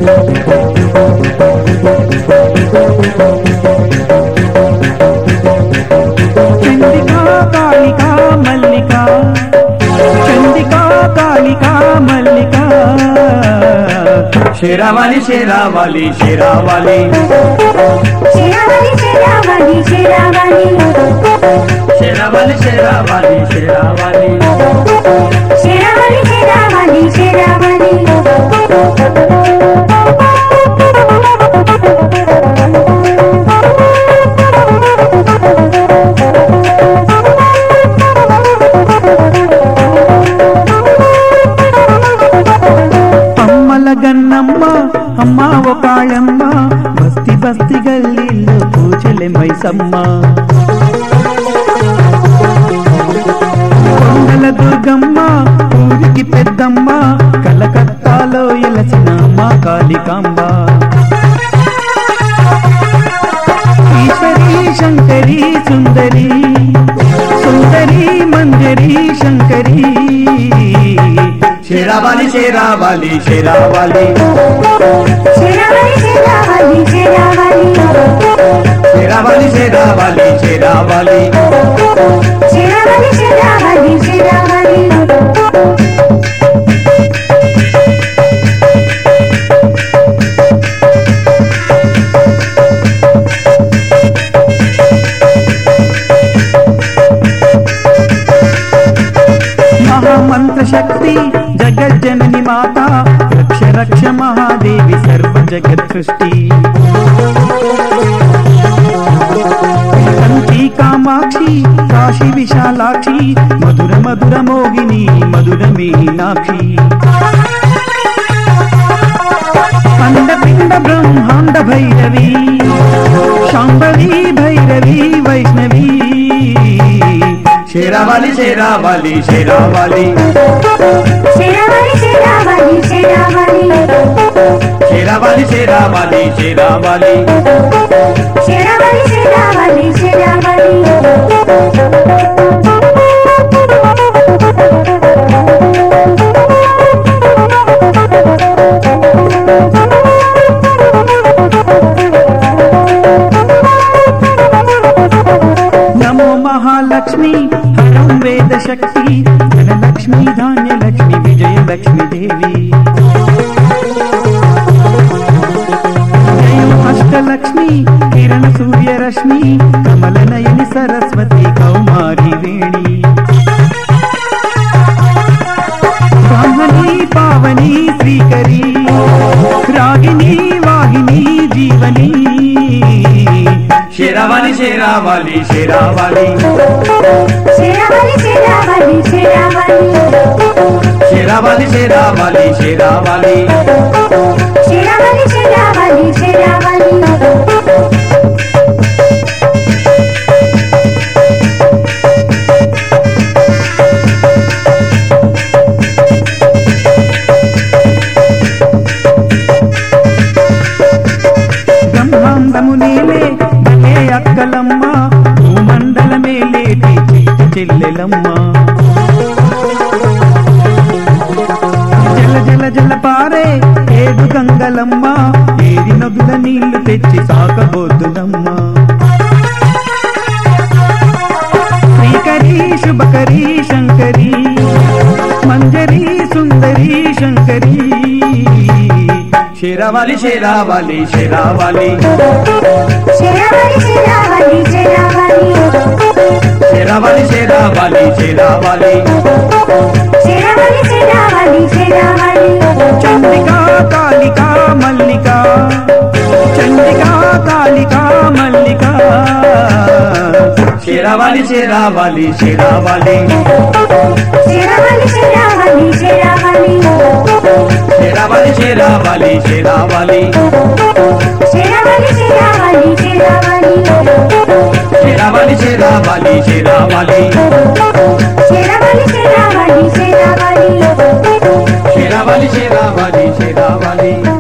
చండికా కాళికా మల్లిక చండికా కాళికా మల్లిక శిరవాలి శిరవాలి శిరవాలి శిరావళి శిరావళి శిరావళి శిరవాలి శిరవాలి శిరవాలి శిరావళి శిరావళి శిరావళి అమ్మల గన్నమ్మ అమ్మ ఒకాళమ్మ బస్తి బస్తి గల్లీలో పూజలే మైసమ్మ కొండల దుర్గమ్మ ఊరికి పెద్దమ్మ కలకత్తాలో ఎలసిన మా కాళికాంబ ఈశ్వరి శంకరి సుందరి సుందరి మంజరి శంకరి శిరవాలి శిరవాలి శిరవాలి శిరావళి శిరావళి శిరావళి శిరవాలి శిరవాలి శిరవాలి శిరావళి శిరావళి శిరావళి మహామంత్ర శక్తి జగజ్జనని మాత రక్ష రక్ష మహాదేవి సర్వ జగత్ సృష్టి కంచి కామాక్షి కాశీ విశాలాక్షి మధుర మధుర మోగిని మధుర మీనాక్షి అండ పిండ బ్రహ్మాండ భైరవి శాంభవి భైరవి వైష్ణవి శిరవాలి శిరవాలి శిరవాలి శిరావళి శిరావళి శిరావళి శిరవాలి శిరవాలి శిరవాలి శిరావళి శిరావళి శిరావళి నమో మహాలక్ష్మి హరం వేద శక్తి ధనలక్ష్మి ధాన్యలక్ష్మి విజయలక్ష్మి దేవి జయం అష్టలక్ష్మి కిరణ సూర్యరశ్మి కమల నయని సరస్వతి కౌమారి వేణి బ్రాహ్మణి పావని శ్రీకరి రాగిని వాహిని జీవని శిరవాలి శిరవాలి శిరవాలి శిరావళి శిరావళి శిరావళి శిరవాలి శిరవాలి శిరవాలి శిరావళి శిరావళి శిరావళి బ్రహ్మాండము నేలే భలే అక్కలమ్మ భూమండల మేలేటి చిట్టి చెల్లెలమ్మ జల జల జల పారే ఏడు గంగలమ్మ ఏరి నదుల నీళ్లు తెచ్చి సాకబోతులమ్మ శ్రీకరి శుభకరి శంకరి మంజరి సుందరి శంకరి శిరవాలి శిరవాలి శిరవాలి శిరావళి శిరావళి శిరావళి శిరవాలి శిరవాలి శిరవాలి శిరావళి శిరావళి శిరావళి చండికా కాళికా మల్లిక చండికా కాళికా మల్లిక శిరవాలి శిరవాలి శిరవాలి శిరావళి శిరావళి శిరావళి శిరవాలి శిరవాలి శిరవాలి శిరావళి శిరావళి శిరావళి శిరవాలి శిరవాలి శిరవాలి శిరావళి శిరావళి శిరావళి శిరవాలి శిరవాలి శిరవాలి